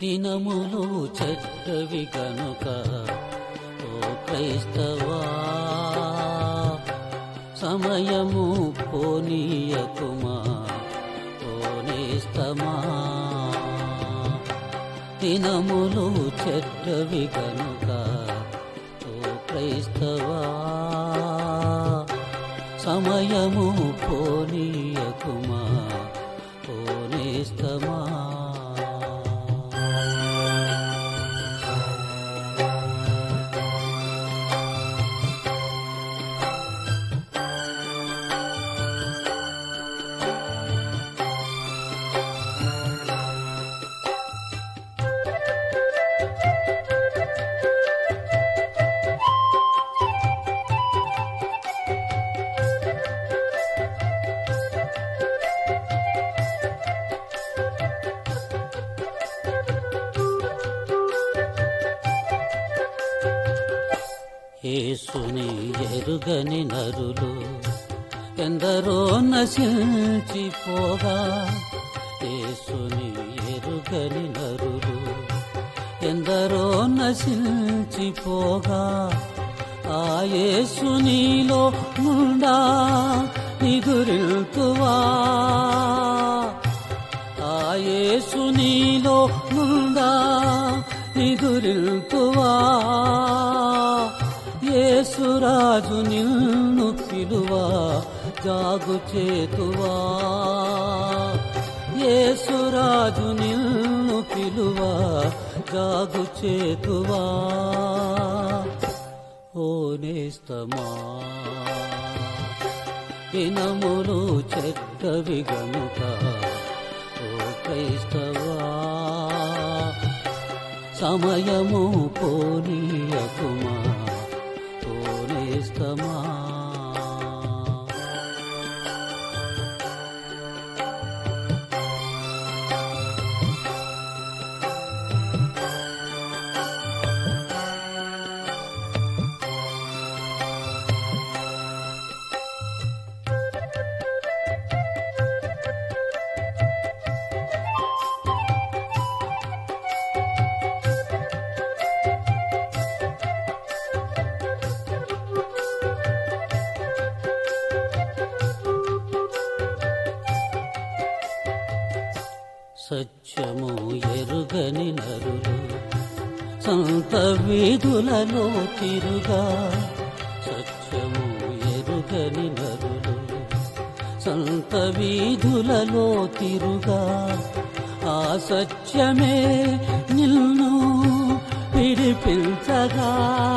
దినములు చెడ్డవి గనుక ఓ క్రైస్తవా సమయము పోనీయకుమా పోనేస్తమా దినములు చెడ్డవి గనుక ఓ క్రైస్తవా సమయము పోనీయకుమా పోనేస్తమా యేసుని ఎరుగని నరులు ఎందరో నశించిపోగా యేసుని ఎరుగని నరులు ఎందరో నశించిపోగా ఆ యేసునిలో నుండా నిదురిల్తువా ఆ యేసునిలో నుండా నిదురిల్తువా యేసురాజు నిన్ను పిలువా జాగు చేతువా యేసురాజు నిన్ను పిలువా జాగు చేతువా ఓ నేస్తమా దినములు చెడ్డవి గనుక ఓ క్రైస్తవా సమయము పోనీయకుమా పోనేస్తమా సత్యము ఎరుగని నరులు సంత వీధులలో తిరుగా సత్యము ఎరుగని నరులు సంత వీధులలో తిరుగా ఆ సత్యమే నిన్ను విడిపించగా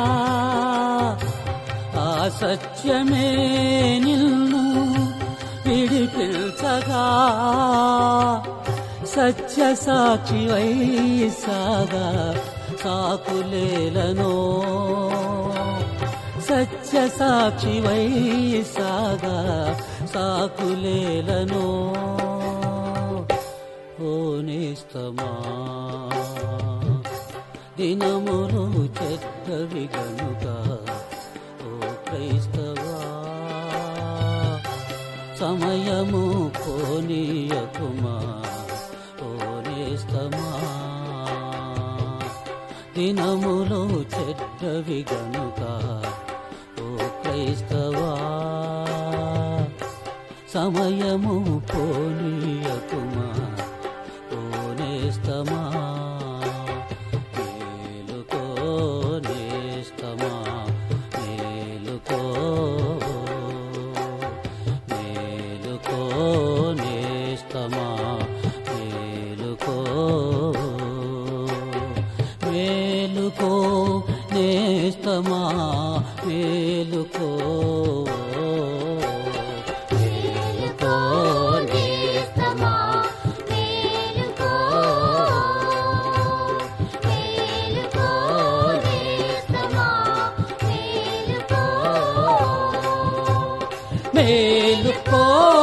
ఆ సత్యమే నిన్ను విడిపించగా సత్య సాక్షి సాగా సాకులేలను సత్య సాక్షి సాగా సాకులేలను ఓ నేస్తమా దినములు చెడ్డవి గనుక ఓ క్రైస్తవా సమయము పోనీయకుమా పోనేస్తమా దినములు చెడ్డవి గనుక ఓ క్రైస్తవా సమయము పోనీయకుమా పోనేస్తమా మేలుకో నేస్తమా మేలుకో మేలుకో నేస్తమా మేలుకో మేలుకో నేస్తమా మేలుకో మేలుకో నేస్తమా మేలుకో మేలుకో నేస్తమా మేలుకో మేలుకో